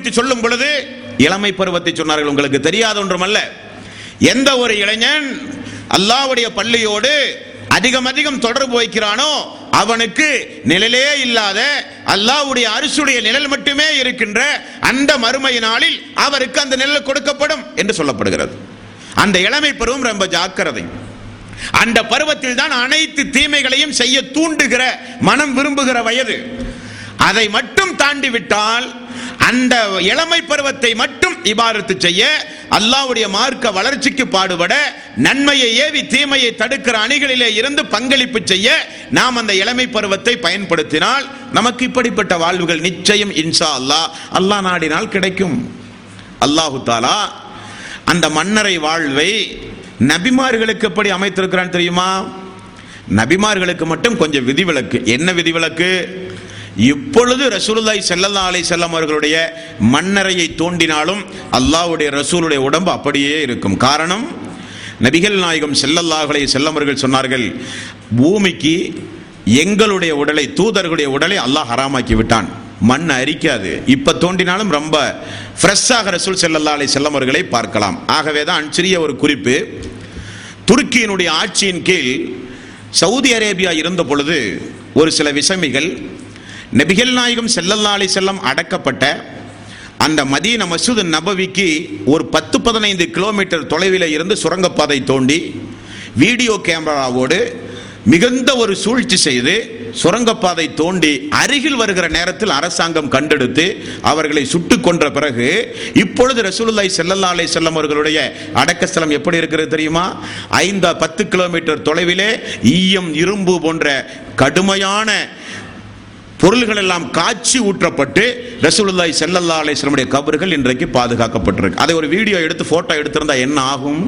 பற்றி சொல்லும் பொழுது இளமை பருவத்தை சொன்னார்கள் உங்களுக்கு தெரியாத ஒன்றுமல்ல எந்த ஒரு இளைஞன் அல்லாஹ்வுடைய பள்ளியோடு அதிகம் அதிகம் தொடர்பு வைக்கிறானோ அவனுக்கு நிழலே இல்லாத அல்லாஹ்வுடைய அரிசுடைய நிழல் மட்டுமே இருக்கின்ற அந்த மறுமை நாளில் அவருக்கு அந்த நிழல் கொடுக்கப்படும் என்று சொல்லப்படுகிறது அந்த இளமை பருவம் ரொம்ப ஜாக்கிரதை அந்த பருவத்தில் தான் அனைத்து தீமைகளையும் செய்ய தூண்டுகிற மனம் விரும்புகிற வயது அதை மட்டும் தாண்டி விட்டால் அந்த இளமை பருவத்தை மட்டும் இபாரத்து செய்ய அல்லாஹ்வுடைய மார்க்க வளர்ச்சிக்கு பாடுபட நன்மையை ஏவி தீமையை தடுக்கிற அணிகளிலே இருந்து பங்களிப்பு செய்ய நாம் அந்த இளமை பருவத்தை பயன்படுத்தினால் நமக்கு இப்படிப்பட்ட வாழ்வுகள் நிச்சயம் இன்ஷா அல்லாஹ் அல்லாஹ் நாடினால் கிடைக்கும் அல்லாஹு தாலா அந்த மன்னரை வாழ்வை நபிமார்களுக்கு எப்படி அமைத்திருக்கிறான் தெரியுமா நபிமார்களுக்கு மட்டும் கொஞ்சம் விதிவிலக்கு என்ன விதிவிலக்கு இப்பொழுது ரசூலுல்லாஹி ஸல்லல்லாஹு அலைஹி வஸல்லம் அவர்களுடைய மன்னரையை தோண்டினாலும் அல்லாஹ்வுடைய ரசூலுடைய உடம்பு அப்படியே இருக்கும் காரணம் நபிகள் நாயகம் ஸல்லல்லாஹு அலைஹி வஸல்லம் அவர்கள் சொன்னார்கள் பூமிக்கு எங்களுடைய உடலை தூதர்களுடைய உடலை அல்லாஹ் ஹராமாக்கி விட்டான் மண் அரிக்காது இப்ப தோண்டினாலும் ரொம்ப ஃப்ரெஷ்ஷாக ரசூல் ஸல்லல்லாஹு அலைஹி வஸல்லம் அவர்களை பார்க்கலாம் ஆகவே தான் சிறிய ஒரு குறிப்பு துருக்கியினுடைய ஆட்சியின் கீழ் சவுதி அரேபியா இருந்த பொழுது ஒரு சில விசமிகள் நபிகள் நாயகம் ஸல்லல்லாஹு அலைஹி செல்லம் அடக்கப்பட்ட அந்த மதீன மசூத் நபவிக்கு ஒரு பத்து பதினைந்து கிலோமீட்டர் தொலைவில் இருந்து சுரங்கப்பாதை தோண்டி வீடியோ கேமராவோடு மிகுந்த ஒரு சூழ்ச்சி செய்து சுரங்கப்பாதை தோண்டி அருகில் வருகிற நேரத்தில் அரசாங்கம் கண்டெடுத்து அவர்களை சுட்டுக் கொன்ற பிறகு இப்பொழுது ரசூலுல்லாஹி ஸல்லல்லாஹு அலைஹி வஸல்லம் அவர்களுடைய அடக்கஸ்தலம் எப்படி இருக்கிறது தெரியுமா ஐந்து பத்து கிலோமீட்டர் தொலைவிலே ஈயம் இரும்பு போன்ற கடுமையான பொருள்கள் எல்லாம் காட்சி ஊற்றப்பட்டு ரசூலுல்லாஹி ஸல்லல்லாஹு அலைஹி வஸல்லமுடைய கபர்கள் இன்றைக்கு பாதுகாக்கப்பட்டிருக்கு அதை ஒரு வீடியோ எடுத்து போட்டோ எடுத்திருந்தா என்ன ஆகும்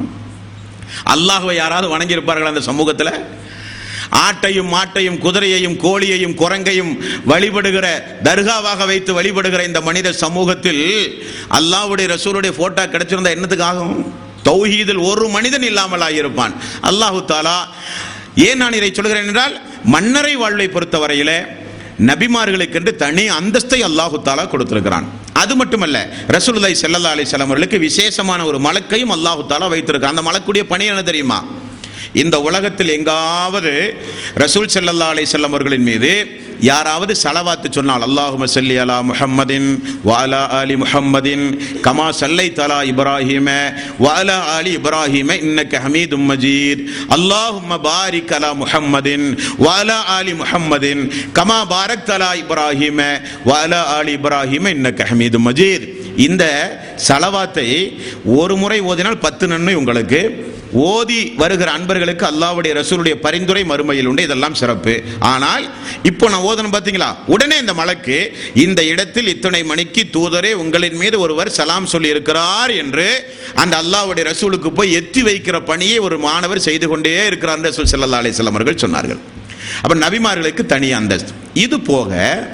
அல்லாஹ்வை யாராவது வணங்கி இருப்பார்கள் அந்த சமூகத்தில் ஆட்டையும் மாட்டையும் குதிரையையும் கோழியையும் குரங்கையும் வழிபடுகிற தர்காவாக வைத்து வழிபடுகிற இந்த மனித சமூகத்தில் அல்லாஹ்வுடைய ரசூலுடைய போட்டோ கிடைச்சிருந்தா என்னத்துக்கு ஆகும் தௌஹீதில் ஒரு மனிதன் இல்லாமல் ஆகியிருப்பான் அல்லாஹு தாலா ஏன் நான் இதை சொல்கிறேன் என்றால் மன்னரை வாழ்வை பொறுத்தவரையிலே நபிமார்களுக்கென்று தனி அந்தஸ்தை அல்லாஹு தாலா கொடுத்திருக்கிறான் அது மட்டுமல்ல ரசூலுல்லாஹி ஸல்லல்லாஹு அலைஹி வஸல்லம் அவர்களுக்கு விசேஷமான ஒரு மலக்கையும் அல்லாஹு தாலா வைத்திருக்கான் அந்த மலக்குடைய பணி என்ன தெரியுமா இந்த உலகத்தில் எங்காவது ரசூல் ஸல்லல்லாஹு அலைஹி வஸல்லம் அவர்களின் மீது யாராவது சலவாத்து சொன்னால் அல்லாஹும ஸல்லி அலா முஹம்மதின் வஅலா ஆலி முஹம்மதின் கமா சல்லை தலா இப்ராஹிம வஅலா ஆலி இப்ராஹிம இன்னக ஹமீதும் மஜீத் அல்லாஹும்ம பாரிக் அலா முஹம்மதின் வஅலா ஆலி முஹம்மதின் கமா பாரக் தலா இப்ராஹிம வஅலா ஆலி இப்ராஹிம இன்னக ஹமீதும் மஜீத் இந்த சலவாத்தை ஒரு முறை ஓதினால் பத்து நன்மை உங்களுக்கு ஓதி வருகிற அன்பர்களுக்கு அல்லாஹ்வுடைய ரசூலுடைய பரிந்துரை மறுமையில் உண்டு இதெல்லாம் சிறப்பு ஆனால் இப்போ நான் ஓதணும் பார்த்தீங்களா உடனே இந்த மலக்கு இந்த இடத்தில் இத்தனை மணிக்கு தூதரே உங்களின் மீது ஒருவர் சலாம் சொல்லி இருக்கிறார் என்று அந்த அல்லாஹ்வுடைய ரசூலுக்கு போய் எத்தி வைக்கிற பணியை ஒரு மாணவர் செய்து கொண்டே இருக்கிறார் என்று ரசூல் ஸல்லல்லாஹு அலைஹி வஸல்லம் அவர்கள் சொன்னார்கள் அப்ப நபிமார்களுக்கு தனி அந்தஸ்து இது போக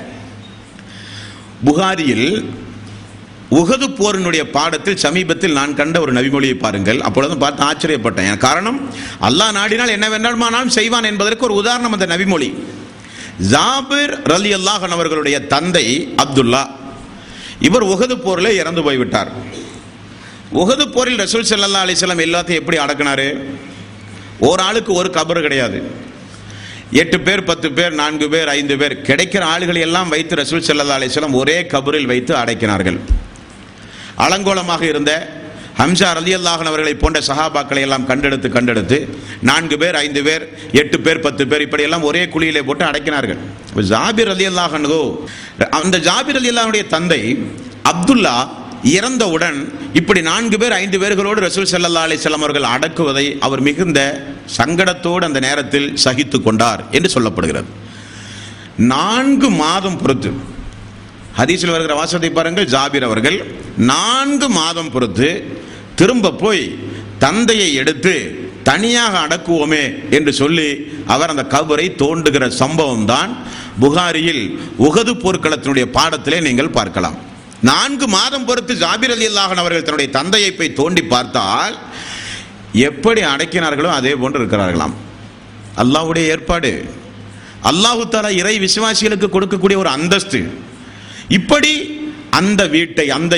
புகாரியில் உகது போரினுடைய பாடத்தில் சமீபத்தில் நான் கண்ட ஒரு நபிமொழியை பாருங்கள் அப்பொழுது பார்த்து ஆச்சரியப்பட்டேன் என் காரணம் அல்லாஹ் நாடினால் என்ன வேண்டாமானாலும் செய்வான் என்பதற்கு ஒரு உதாரணம் அந்த நபிமொழி ஜாபிர் ரலி அல்லாஹன் அவர்களுடைய தந்தை அப்துல்லா இவர் உகது போரில் இறந்து போய்விட்டார் உகது போரில் ரசூல் ஸல்லல்லாஹு அலைஹி வஸல்லம் எல்லாத்தையும் எப்படி அடக்கினாரு ஒரு ஆளுக்கு ஒரு கபர் கிடையாது எட்டு பேர் பத்து பேர் நான்கு பேர் ஐந்து பேர் கிடைக்கிற ஆளுகளை எல்லாம் வைத்து ரசூல் ஸல்லல்லாஹு அலைஹி வஸல்லம் ஒரே கபரில் வைத்து அடைக்கினார்கள் அலங்கோலமாக இருந்த ஹம்சா ரலி அல்லாஹன் அவர்களை போன்ற சஹாபாக்களை எல்லாம் கண்டெடுத்து கண்டெடுத்து நான்கு பேர் ஐந்து பேர் எட்டு பேர் பத்து பேர் இப்படி எல்லாம் ஒரே குழியிலே போட்டு அடைக்கினார்கள் இப்ப ஜாபிர் அலி அல்லாஹனதோ அந்த ஜாபிர் அலி அல்லாஹனுடைய தந்தை அப்துல்லா இறந்தவுடன் இப்படி நான்கு பேர் ஐந்து பேர்களோடு ரசூல் ஸல்லல்லாஹு அலைஹி வஸல்லம் அவர்கள் அடக்குவதை அவர் மிகுந்த சங்கடத்தோடு அந்த நேரத்தில் சகித்து கொண்டார் என்று சொல்லப்படுகிறது நான்கு மாதம் பொறுத்து ஹதீஸில் வருகிற வாசத்தை பாருங்கள் ஜாபிர் அவர்கள் நான்கு மாதம் பொறுத்து திரும்ப போய் தந்தையை எடுத்து தனியாக அடக்குவோமே என்று சொல்லி அவர் அந்த கபரை தோண்டுகிற சம்பவம் தான் புகாரியில் உகது போர்க்களத்தினுடைய பாடத்திலே நீங்கள் பார்க்கலாம் நான்கு மாதம் பொறுத்து ஜாபிர் அலி அல்லாஹன் அவர்கள் தன்னுடைய தந்தையை போய் தோண்டி பார்த்தால் எப்படி அடக்கினார்களோ அதே போன்று இருக்கிறார்களாம் அல்லாஹ்வுடைய ஏற்பாடு அல்லாஹு தாலா இறை விசுவாசிகளுக்கு கொடுக்கக்கூடிய ஒரு அந்தஸ்து இப்படி அந்த வீட்டை அந்த